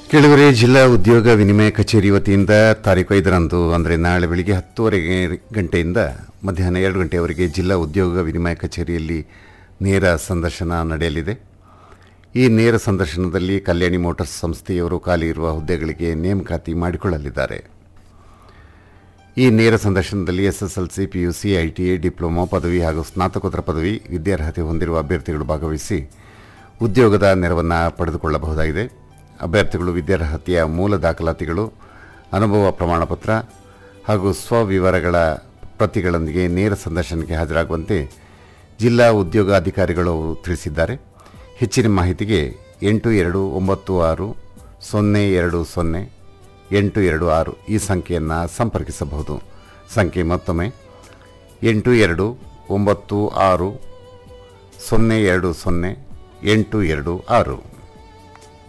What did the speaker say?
ಕೆಳಗರೆ ಜಿಲ್ಲಾ ಉದ್ಯೋಗ ವಿನಿಮಯ ಕಚೇರಿ ವತಿಯಿಂದ ತಾರೀಕು ಐದರಂದು ಅಂದರೆ ನಾಳೆ ಬೆಳಿಗ್ಗೆ ಹತ್ತುವರೆಗೆ ಗಂಟೆಯಿಂದ ಮಧ್ಯಾಹ್ನ ಎರಡು ಗಂಟೆಯವರೆಗೆ ಜಿಲ್ಲಾ ಉದ್ಯೋಗ ವಿನಿಮಯ ಕಚೇರಿಯಲ್ಲಿ ನೇರ ಸಂದರ್ಶನ ನಡೆಯಲಿದೆ ಈ ನೇರ ಸಂದರ್ಶನದಲ್ಲಿ ಕಲ್ಯಾಣಿ ಮೋಟಾರ್ಸ್ ಸಂಸ್ಥೆಯವರು ಖಾಲಿ ಇರುವ ಹುದ್ದೆಗಳಿಗೆ ನೇಮಕಾತಿ ಮಾಡಿಕೊಳ್ಳಲಿದ್ದಾರೆ ಈ ನೇರ ಸಂದರ್ಶನದಲ್ಲಿ ಎಸ್ಎಸ್ಎಲ್ಸಿ ಪಿಯುಸಿ ಐಟಿಐ ಡಿಪ್ಲೊಮಾ ಪದವಿ ಹಾಗೂ ಸ್ನಾತಕೋತ್ತರ ಪದವಿ ವಿದ್ಯಾರ್ಹತೆ ಹೊಂದಿರುವ ಅಭ್ಯರ್ಥಿಗಳು ಭಾಗವಹಿಸಿ ಉದ್ಯೋಗದ ನೆರವನ್ನು ಪಡೆದುಕೊಳ್ಳಬಹುದಾಗಿದೆ ಅಭ್ಯರ್ಥಿಗಳು ವಿದ್ಯಾರ್ಹತೆಯ ಮೂಲ ದಾಖಲಾತಿಗಳು ಅನುಭವ ಪ್ರಮಾಣಪತ್ರ ಹಾಗೂ ಸ್ವವಿವರಗಳ ಪ್ರತಿಗಳೊಂದಿಗೆ ನೇರ ಸಂದರ್ಶನಕ್ಕೆ ಹಾಜರಾಗುವಂತೆ ಜಿಲ್ಲಾ ಉದ್ಯೋಗ ಅಧಿಕಾರಿಗಳು ತಿಳಿಸಿದ್ದಾರೆ ಹೆಚ್ಚಿನ ಮಾಹಿತಿಗೆ ಎಂಟು ಎರಡು ಒಂಬತ್ತು ಆರು ಸೊನ್ನೆ ಎರಡು ಸೊನ್ನೆ ಎಂಟು ಎರಡು ಆರು ಈ ಸಂಖ್ಯೆಯನ್ನು ಸಂಪರ್ಕಿಸಬಹುದು ಸಂಖ್ಯೆ ಮತ್ತೊಮ್ಮೆ ಎಂಟು ಎರಡು ಒಂಬತ್ತು ಆರು ಸೊನ್ನೆ ಎರಡು ಸೊನ್ನೆ ಎಂಟು ಎರಡು ಆರು